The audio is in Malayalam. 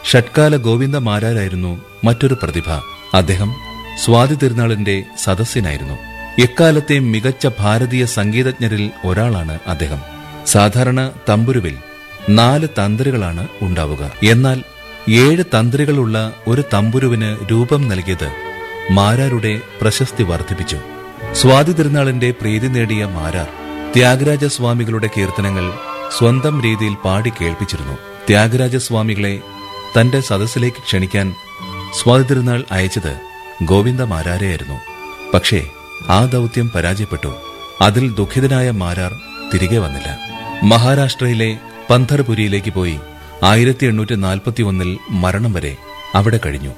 ഷട്കാല ഗോവിന്ദ മാരാരായിരുന്നു മറ്റൊരു പ്രതിഭ അദ്ദേഹം സ്വാതി തിരുനാളിന്റെ സദസ്യനായിരുന്നു എക്കാലത്തെ മികച്ച ഭാരതീയ സംഗീതജ്ഞരിൽ ഒരാളാണ് അദ്ദേഹം സാധാരണ തമ്പുരുവിൽ നാല് തന്ത്രികളാണ് ഉണ്ടാവുക എന്നാൽ ഏഴ് തന്ത്രികളുള്ള ഒരു തമ്പുരുവിന് രൂപം നൽകിയത് മാരാരുടെ പ്രശസ്തി വർദ്ധിപ്പിച്ചു സ്വാതി തിരുനാളിന്റെ പ്രീതി നേടിയ മാരാർ ത്യാഗരാജസ്വാമികളുടെ കീർത്തനങ്ങൾ സ്വന്തം രീതിയിൽ പാടി കേൾപ്പിച്ചിരുന്നു ത്യാഗരാജസ്വാമികളെ തന്റെ സദസ്സിലേക്ക് ക്ഷണിക്കാൻ സ്വാതി തിരുനാൾ അയച്ചത് ഗോവിന്ദ മാരാരെയായിരുന്നു പക്ഷേ ആ ദൗത്യം പരാജയപ്പെട്ടു അതിൽ ദുഃഖിതനായ മാരാർ തിരികെ വന്നില്ല മഹാരാഷ്ട്രയിലെ പന്ധർപുരിയിലേക്ക് പോയി ആയിരത്തി എണ്ണൂറ്റി നാൽപ്പത്തി ഒന്നിൽ മരണം വരെ അവിടെ കഴിഞ്ഞു